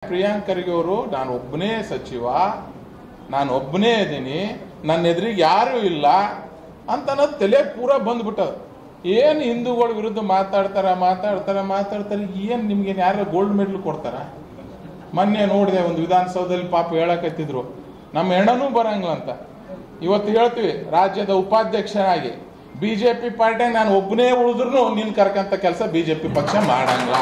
ಪ್ರಿಯಾಂಕ್ ಖರ್ಗೆ ಅವರು ನಾನು ಒಬ್ಬನೇ ಸಚಿವ ನಾನು ಒಬ್ಬನೇ ಇದ್ದೀನಿ ನನ್ನ ಎದುರಿಗೆ ಯಾರೂ ಇಲ್ಲ ಅಂತ ಅನ್ನೋದು ತಲೆ ಪೂರ ಬಂದ್ಬಿಟ್ಟದ ಏನು ಹಿಂದೂಗಳ ವಿರುದ್ಧ ಮಾತಾಡ್ತಾರ ಮಾತಾಡ್ತಾರ ಮಾತಾಡ್ತಾರೆ ಏನು ನಿಮ್ಗೆ ಯಾರು ಗೋಲ್ಡ್ ಮೆಡಲ್ ಕೊಡ್ತಾರ ಮೊನ್ನೆ ನೋಡಿದೆ ಒಂದು ವಿಧಾನಸೌಧದಲ್ಲಿ ಪಾಪ ಹೇಳಕತ್ತಿದ್ರು ನಮ್ಮ ಹೆಣನೂ ಬರಂಗಿಲ್ಲ ಅಂತ ಇವತ್ತು ಹೇಳ್ತೀವಿ ರಾಜ್ಯದ ಉಪಾಧ್ಯಕ್ಷನಾಗಿ ಬಿಜೆಪಿ ಪಾರ್ಟಿಯಾಗ ನಾನು ಒಬ್ಬನೇ ಉಳಿದ್ರು ನಿನ್ ಕರ್ಕಂತ ಕೆಲಸ ಬಿಜೆಪಿ ಪಕ್ಷ ಮಾಡಂಗಿಲ್ಲ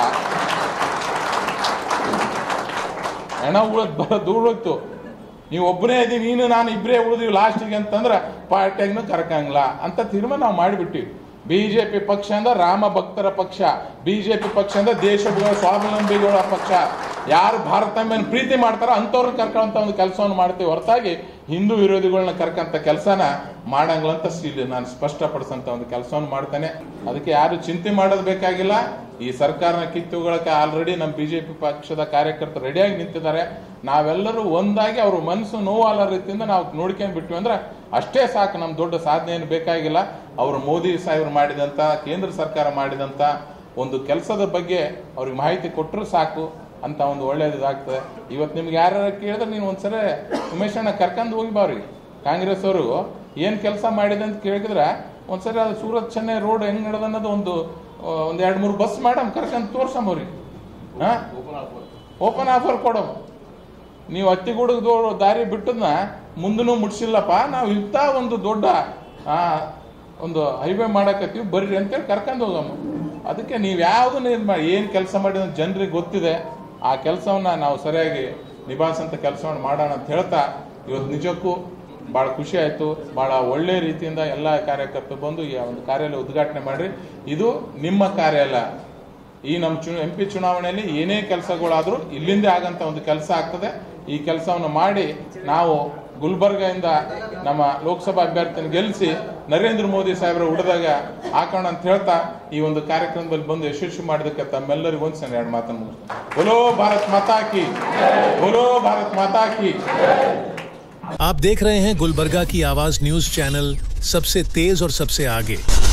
ಹೆಣ ಉಳದ್ ಬರೋ ದೂಡೋಯ್ತು ನೀವು ಒಬ್ಬನೇ ಇದ್ದೀನಿ ನೀನು ನಾನು ಇಬ್ಬರೇ ಉಳಿದಿವಿ ಲಾಸ್ಟಿಗೆ ಅಂತಂದ್ರೆ ಪಾರ್ಟಿಯಾಗನು ಕರ್ಕಂಗಿಲ್ಲ ಅಂತ ತೀರ್ಮಾನ ನಾವು ಮಾಡಿಬಿಟ್ಟಿವಿ ಬಿಜೆಪಿ ಪಕ್ಷ ಅಂದ್ರೆ ರಾಮ ಭಕ್ತರ ಪಕ್ಷ ಬಿಜೆಪಿ ಪಕ್ಷ ಅಂದ್ರೆ ದೇಶದ ಸ್ವಾವಲಂಬಿಗಳ ಪಕ್ಷ ಯಾರು ಭಾರತ ಮೇಲೆ ಪ್ರೀತಿ ಮಾಡ್ತಾರೋ ಅಂಥವ್ರನ್ನ ಕರ್ಕೊಂತ ಒಂದು ಕೆಲಸವನ್ನು ಮಾಡ್ತೀವಿ ಹೊರತಾಗಿ ಹಿಂದೂ ವಿರೋಧಿಗಳನ್ನ ಕರ್ಕಂತ ಕೆಲಸನ ಮಾಡಂಗಿಲ್ಲ ಅಂತ ಇಲ್ಲಿ ನಾನು ಸ್ಪಷ್ಟಪಡಿಸಂತ ಒಂದು ಕೆಲಸವನ್ನು ಮಾಡ್ತೇನೆ ಅದಕ್ಕೆ ಯಾರು ಚಿಂತೆ ಮಾಡೋದು ಬೇಕಾಗಿಲ್ಲ ಈ ಸರ್ಕಾರನ ಕಿತ್ತುಗಳಕ್ಕೆ ಆಲ್ರೆಡಿ ನಮ್ಮ ಬಿಜೆಪಿ ಪಕ್ಷದ ಕಾರ್ಯಕರ್ತರು ರೆಡಿಯಾಗಿ ನಿಂತಿದ್ದಾರೆ ನಾವೆಲ್ಲರೂ ಒಂದಾಗಿ ಅವ್ರ ಮನಸ್ಸು ನೋವಾಲ ರೀತಿಯಿಂದ ನಾವು ನೋಡ್ಕೊಂಡು ಬಿಟ್ವಿ ಅಂದ್ರೆ ಅಷ್ಟೇ ಸಾಕು ನಮ್ಮ ದೊಡ್ಡ ಸಾಧನೆ ಏನು ಬೇಕಾಗಿಲ್ಲ ಅವರು ಮೋದಿ ಸಾಹೇಬರು ಮಾಡಿದಂತ ಕೇಂದ್ರ ಸರ್ಕಾರ ಮಾಡಿದಂತ ಒಂದು ಕೆಲಸದ ಬಗ್ಗೆ ಅವ್ರಿಗೆ ಮಾಹಿತಿ ಕೊಟ್ಟರು ಸಾಕು ಅಂತ ಒಂದು ಒಳ್ಳೇದಾಗ್ತದೆ ಇವತ್ತು ನಿಮ್ಗೆ ಯಾರು ಕೇಳಿದ್ರೆ ನೀನು ಒಂದ್ಸಲ ಉಮೇಶ್ ಅಣ್ಣ ಕರ್ಕೊಂಡು ಹೋಗಿ ಬಾ ಅವ್ರಿಗೆ ಕಾಂಗ್ರೆಸ್ ಅವರು ಏನ್ ಕೆಲಸ ಮಾಡಿದೆ ಅಂತ ಕೇಳಿದ್ರೆ ಒಂದ್ಸರಿ ಅದು ಸೂರತ್ ಚೆನ್ನೈ ರೋಡ್ ಹೆಂಗ್ ನಡೆದ ಅನ್ನೋದು ಒಂದು ಆ, ಒಂದ್ ಎರಡ್ ಮೂರು ಬಸ್ ಮಾಡಮ್ ಕರ್ಕೊಂಡ್ ತೋರ್ಸಮ್ ಅವ್ರಿಗೆ ಹಾ ಓಪನ್ ಆಫರ್ ಕೊಡಮ್ ನೀವು ಹತ್ತಿಗುಡದ ದಾರಿ ಬಿಟ್ಟದ್ನ ಮುಂದೂ ಮುಟ್ಸಿಲ್ಲಪ್ಪ ನಾವು ಇಂಥ ಒಂದು ದೊಡ್ಡ ಆ, ಒಂದು ಹೈವೇ ಮಾಡಕತ್ತೀವಿ ಬರ್ರಿ ಅಂತೇಳಿ ಕರ್ಕೊಂಡು ಹೋಗಮ್ಮ ಅದಕ್ಕೆ ನೀವು ಯಾವ್ದನ್ನ ಇದು ಮಾಡಿ ಏನು ಕೆಲಸ ಮಾಡಿದ ಜನರಿಗೆ ಗೊತ್ತಿದೆ ಆ ಕೆಲಸವನ್ನ ನಾವು ಸರಿಯಾಗಿ ನಿಭಾಯಿಸಂತ ಕೆಲಸವನ್ನು ಮಾಡೋಣ ಅಂತ ಹೇಳ್ತಾ ಇವತ್ತು ನಿಜಕ್ಕೂ ಭಾಳ ಖುಷಿ ಆಯಿತು ಭಾಳ ಒಳ್ಳೆ ರೀತಿಯಿಂದ ಎಲ್ಲ ಕಾರ್ಯಕರ್ತರು ಬಂದು ಈ ಒಂದು ಕಾರ್ಯಾಲಯ ಉದ್ಘಾಟನೆ ಮಾಡ್ರಿ ಇದು ನಿಮ್ಮ ಕಾರ್ಯಾಲಯ ಈ ನಮ್ಮ ಚು ಎಂ ಪಿ ಚುನಾವಣೆಯಲ್ಲಿ ಏನೇ ಕೆಲಸಗಳಾದರೂ ಇಲ್ಲಿಂದ ಆಗಂತ ಒಂದು ಕೆಲಸ ಆಗ್ತದೆ ಈ ಕೆಲಸವನ್ನು ಮಾಡಿ ನಾವು ಗುಲ್ಬರ್ಗದಿಂದ ನಮ್ಮ ಲೋಕಸಭಾ ಅಭ್ಯರ್ಥಿನ ಗೆಲ್ಲಿಸಿ ನರೇಂದ್ರ ಮೋದಿ ಸಾಹೇಬರ ಹುಡಿದಾಗ ಹಾಕೋಣ ಅಂತ ಹೇಳ್ತಾ ಈ ಒಂದು ಕಾರ್ಯಕ್ರಮದಲ್ಲಿ ಬಂದು ಯಶಸ್ವಿ ಮಾಡೋದಕ್ಕೆ ತಮ್ಮೆಲ್ಲರಿಗೂ ಒಂದು ಸಣ್ಣ ಎರಡು ಮಾತನ್ನು ಮುಗಿಸ್ತೇನೆ ಬೋಲೋ ಭಾರತ್ ಮಾತಾ ಕಿ ಬೋಲೋ ಭಾರತ್ ಮಾತಾ ಕಿ आप देख रहे हैं गुलबर्गा की आवाज न्यूज चैनल सबसे तेज और सबसे आगे